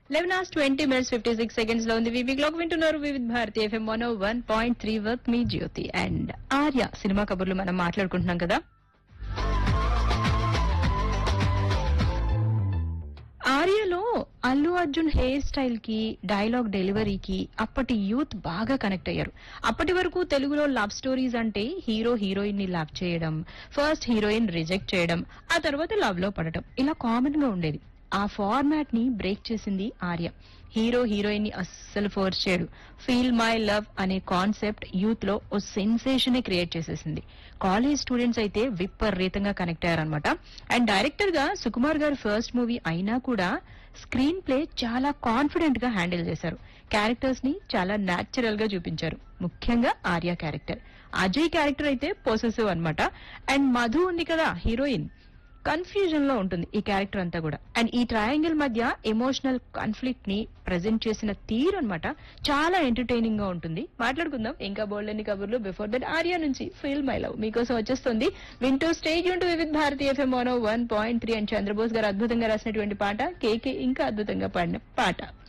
eleven hours twenty minutes fifty six seconds లో ఉంది వివి క్లాక్ వింటున్నారు Vividh Bharati FM one one point three వర్క్ మీ జ్యోతి అండ్ ఆర్య సినిమా కబుర్లు మనం మాట్లాడుకుంటున్నాం కదా ఆర్యలో అల్లు అర్జున్ హెయిర్ స్టైల్ కి డైలాగ్ డెలివరీకి అప్పటి యూత్ బాగా కనెక్ట్ అయ్యారు అప్పటి వరకు తెలుగులో లవ్ స్టోరీస్ అంటే హీరో హీరోయిన్ ని లవ్ చేయడం ఫస్ట్ హీరోయిన్ రిజెక్ట్ చేయడం ఆ తర్వాత లవ్ లో పడటం ఇలా కామన్ గా ఉండేది ఆ ఫార్మాట్ ని బ్రేక్ చేసింది ఆర్య హీరో హీరోయిన్ ని అస్సలు ఫోర్స్ చేయడు ఫీల్ మై లవ్ అనే కాన్సెప్ట్ యూత్ లో ఓ సెన్సేషన్ క్రియేట్ చేసేసింది కాలేజ్ స్టూడెంట్స్ అయితే విపరీతంగా కనెక్ట్ అయ్యారనమాట అండ్ డైరెక్టర్ గా సుకుమార్ గారి ఫస్ట్ మూవీ అయినా కూడా స్క్రీన్ ప్లే చాలా కాన్ఫిడెంట్ గా హ్యాండిల్ చేశారు క్యారెక్టర్స్ ని చాలా నాచురల్ గా చూపించారు ముఖ్యంగా ఆర్య క్యారెక్టర్ అజయ్ క్యారెక్టర్ అయితే పొసెసివ్ అన్నమాట అండ్ మధు ఉంది కదా హీరోయిన్ కన్ఫ్యూజన్ లో ఉంటుంది ఈ క్యారెక్టర్ అంతా కూడా అండ్ ఈ ట్రయాంగిల్ మధ్య ఎమోషనల్ కాన్ఫ్లిక్ట్ ని ప్రెజెంట్ చేసిన తీరు అన్నమాట చాలా ఎంటర్టైనింగ్ గా ఉంటుంది మాట్లాడుకుందాం ఇంకా బోల్డ్ అన్ని కబుర్లు బిఫోర్ దట్ ఆర్యా నుంచి ఫీల్ మై లవ్ మీకోసం వచ్చేస్తుంది వింటూ స్టేజ్ యూన్ Vividh Bharati FM one one point three and Chandrabose గారు అద్భుతంగా రాసినటువంటి పాట కేకే ఇంకా అద్భుతంగా పాడిన పాట